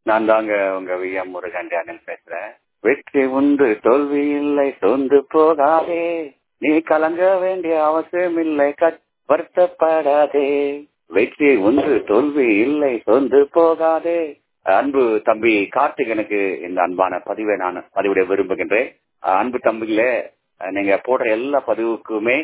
நான் தாங்க உங்க வி எம் முருகன் டேனியல் பேசுறேன் வெற்றி உண்டு தோல்வி இல்லை சோர்ந்து போகாதே நீ கலங்க வேண்டிய அவசியம் இல்லை வருத்தப்படாதே வெற்றி ஒன்று தோல்வி இல்லை சோர்ந்து போகாதே அன்பு தம்பி கார்த்திகனுக்கு இந்த அன்பான பதிவை நான் பதிவிட விரும்புகின்றேன் அன்பு தம்பிகளே நீங்க போடுற எல்லா பதிவுக்குமே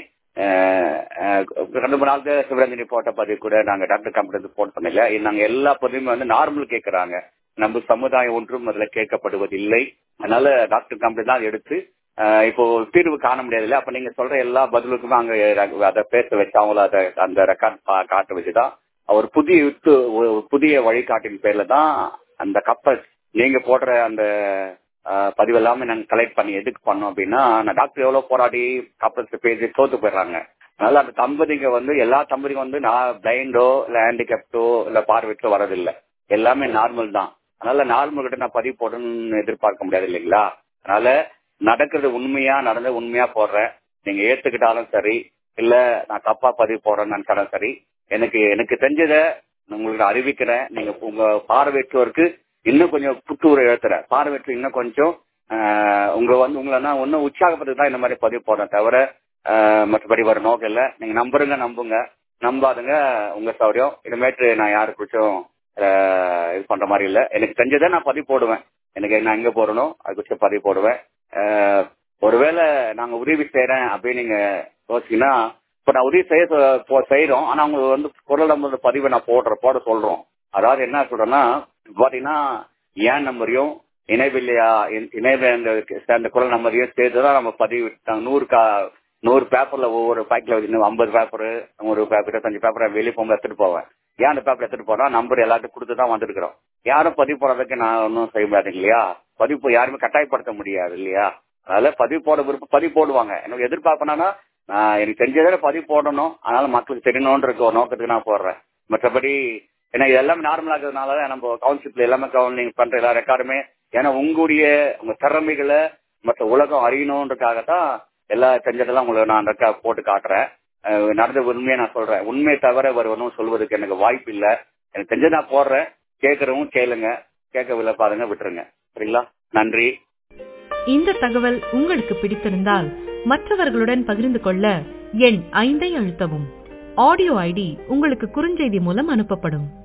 ரெண்டு மூணு நாள் சிவரஞ்சனி போட்ட பதிவு கூட நாங்க டாக்டர் கம்பெனி போட சொன்னீங்க நாங்க எல்லா பதிவுமே வந்து நார்மல் கேட்கறாங்க நம்ம சமுதாயம் ஒன்றும் அதுல கேட்கப்படுவதில்லை அதனால டாக்டர் கம்பெனி தான் எடுத்து இப்போ தீர்வு காண முடியாது அப்ப நீங்க சொல்ற எல்லா பதிலுக்குமே அங்க அதை பேச வச்சு அவங்கள அதை அந்த ரெக்கார்ட் காட்ட வச்சுதான் அவர் புதிய யுத்து புதிய வழிகாட்டின் பேர்ல தான் அந்த கப்பல் நீங்க போடுற அந்த பதிவு எல்லாமே நாங்க கலெக்ட் பண்ணி எதுக்கு பண்ணோம் அப்படின்னா நான் டாக்டர் எவ்வளவு போராடி கப்பல்ஸ் பேசி தோத்து போயிடுறாங்க அதனால அந்த தம்பதிங்க வந்து எல்லா தம்பதிங்க வந்து நான் பிளைண்டோ இல்ல ஹேண்டிகேப்டோ இல்ல பார்வைக்கோ வரதில்லை எல்லாமே நார்மல் தான் அதனால நார்மல் கிட்ட நான் பதிவு போடணும்னு எதிர்பார்க்க முடியாது இல்லைங்களா அதனால நடக்கிறது உண்மையா நடந்த உண்மையா போடுறேன் நீங்க ஏத்துக்கிட்டாலும் சரி இல்ல நான் தப்பா பதிவு போடுறேன்னு நினைச்சாலும் சரி எனக்கு எனக்கு தெரிஞ்சதை உங்களுக்கு அறிவிக்கிறேன் நீங்க உங்க பார்வையற்றோருக்கு இன்னும் கொஞ்சம் புத்தூரை எழுத்துறேன் பார்வையற்று இன்னும் கொஞ்சம் உங்க வந்து உங்களை நான் ஒன்னும் உற்சாகப்பட்டு தான் இந்த மாதிரி பதிவு போடுறேன் தவிர மற்றபடி வர நோக்கம் இல்லை நீங்க நம்புறங்க நம்புங்க நம்பாதுங்க உங்க சௌரியம் இனிமேட்டு நான் யாருக்குச்சும் இது பண்ற மாதிரி இல்லை எனக்கு தெரிஞ்சதை நான் பதிவு போடுவேன் எனக்கு நான் எங்க போறணும் அது குறித்து பதிவு போடுவேன் ஒருவேளை நாங்க உதவி செய்யறேன் அப்படின்னு நீங்க யோசிச்சீங்கன்னா இப்ப நான் உதவி செய்ய செய்யறோம் ஆனா அவங்க வந்து குரல் நம்பர் பதிவை நான் போடுற போட சொல்றோம் அதாவது என்ன சொல்றேன்னா பாத்தீங்கன்னா ஏன் நம்பரையும் இணைவில்லையா இணைவ அந்த குரல் நம்பரையும் சேர்த்துதான் நம்ம பதிவு நூறு கா நூறு பேப்பர்ல ஒவ்வொரு பாக்கெட்ல வச்சு ஐம்பது பேப்பர் நூறு பேப்பர் இருபத்தஞ்சு பேப்பர் வெளியே போகும்போது எடுத்துட்டு போவேன் ஏன் அந்த பேப்பர் எடுத்துட்டு போனா நம்பர் எல்லாத்துக்கும் கொடுத்து தான் வந்திருக்கிறோம் யாரும் பதிவு போடுறதுக்கு நான் ஒன்றும் செய்ய முடியாது இல்லையா பதிவு யாருமே கட்டாயப்படுத்த முடியாது இல்லையா அதனால பதிவு போட விருப்பம் பதிவு போடுவாங்க எனக்கு எதிர்பார்ப்பனா நான் எனக்கு தெரிஞ்சதை பதிவு போடணும் அதனால மக்களுக்கு தெரியணும்ன்ற ஒரு நோக்கத்துக்கு நான் போடுறேன் மற்றபடி ஏன்னா இது எல்லாமே நார்மலா இருக்கிறதுனால நம்ம கவுன்சில் எல்லாமே கவுன்சிலிங் பண்ற எல்லா ரெக்கார்டுமே ஏன்னா உங்களுடைய உங்க திறமைகளை மற்ற உலகம் அறியணுன்றதுக்காகத்தான் எல்லா தெரிஞ்சதெல்லாம் உங்களுக்கு நான் ரெக்கார்ட் போட்டு காட்டுறேன் நடந்த உண்மையை நான் சொல்றேன் உண்மையை தவிர வருவனும் சொல்வதற்கு எனக்கு வாய்ப்பு இல்லை எனக்கு தெரிஞ்ச நான் போடுறேன் கேட்கறவங்க கேளுங்க கேட்கவில்லை பாருங்க விட்டுருங்க சரிங்களா நன்றி இந்த தகவல் உங்களுக்கு பிடித்திருந்தால் மற்றவர்களுடன் பகிர்ந்து கொள்ள எண் ஐந்தை அழுத்தவும் ஆடியோ ஐடி உங்களுக்கு குறுஞ்செய்தி மூலம் அனுப்பப்படும்